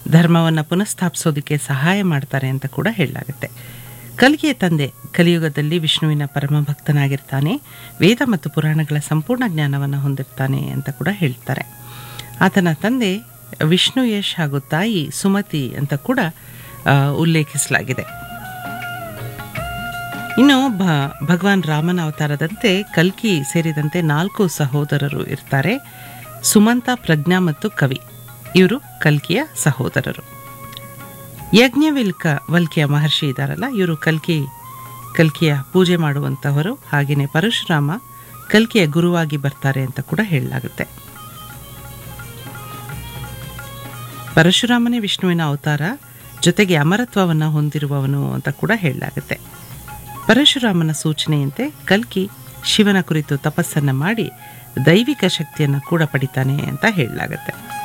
ಧರ್ಮವನ್ನು ಪುನಃಸ್ಥಾಪಿಸೋದಕ್ಕೆ ಸಹಾಯ ಮಾಡ್ತಾರೆ ಅಂತ ಕೂಡ ಹೇಳಲಾಗುತ್ತೆ ಕಲ್ಗಿಯ ತಂದೆ ಕಲಿಯುಗದಲ್ಲಿ ವಿಷ್ಣುವಿನ ಪರಮ ಭಕ್ತನಾಗಿರ್ತಾನೆ ವೇದ ಮತ್ತು ಪುರಾಣಗಳ ಸಂಪೂರ್ಣ ಜ್ಞಾನವನ್ನು ಹೊಂದಿರ್ತಾನೆ ಅಂತ ಕೂಡ ಹೇಳ್ತಾರೆ ಆತನ ತಂದೆ ವಿಷ್ಣು ಯಶ್ ಹಾಗೂ ತಾಯಿ ಸುಮತಿ ಅಂತ ಕೂಡ ಆ, ಉಲ್ಲೇಖಿಸಲಾಗಿದೆ ಇನ್ನು ಭ ಭಗವಾನ್ ರಾಮನ ಅವತಾರದಂತೆ ಕಲ್ಕಿ ಸೇರಿದಂತೆ ನಾಲ್ಕು ಸಹೋದರರು ಇರ್ತಾರೆ ಸುಮಂತ ಪ್ರಜ್ಞಾ ಮತ್ತು ಕವಿ ಇವರು ಕಲ್ಕಿಯ ಸಹೋದರರು ಯಜ್ಞವಿಲ್ಕ ವಲ್ಕಿಯ ಮಹರ್ಷಿ ಇದ್ದಾರಲ್ಲ ಇವರು ಕಲ್ಕಿ ಕಲ್ಕಿಯ ಪೂಜೆ ಮಾಡುವಂತಹವರು ಹಾಗೆಯೇ ಪರಶುರಾಮ ಕಲ್ಕಿಯ ಗುರುವಾಗಿ ಬರ್ತಾರೆ ಅಂತ ಕೂಡ ಹೇಳಲಾಗುತ್ತೆ ಪರಶುರಾಮನೇ ವಿಷ್ಣುವಿನ ಅವತಾರ ಜೊತೆಗೆ ಅಮರತ್ವವನ್ನು ಹೊಂದಿರುವವನು ಅಂತ ಕೂಡ ಹೇಳಲಾಗುತ್ತೆ ಪರಶುರಾಮನ ಸೂಚನೆಯಂತೆ ಕಲ್ಕಿ ಶಿವನ ಕುರಿತು ತಪಸ್ಸನ್ನು ಮಾಡಿ ದೈವಿಕ ಶಕ್ತಿಯನ್ನು ಕೂಡ ಪಡಿತಾನೆ ಅಂತ ಹೇಳಲಾಗುತ್ತೆ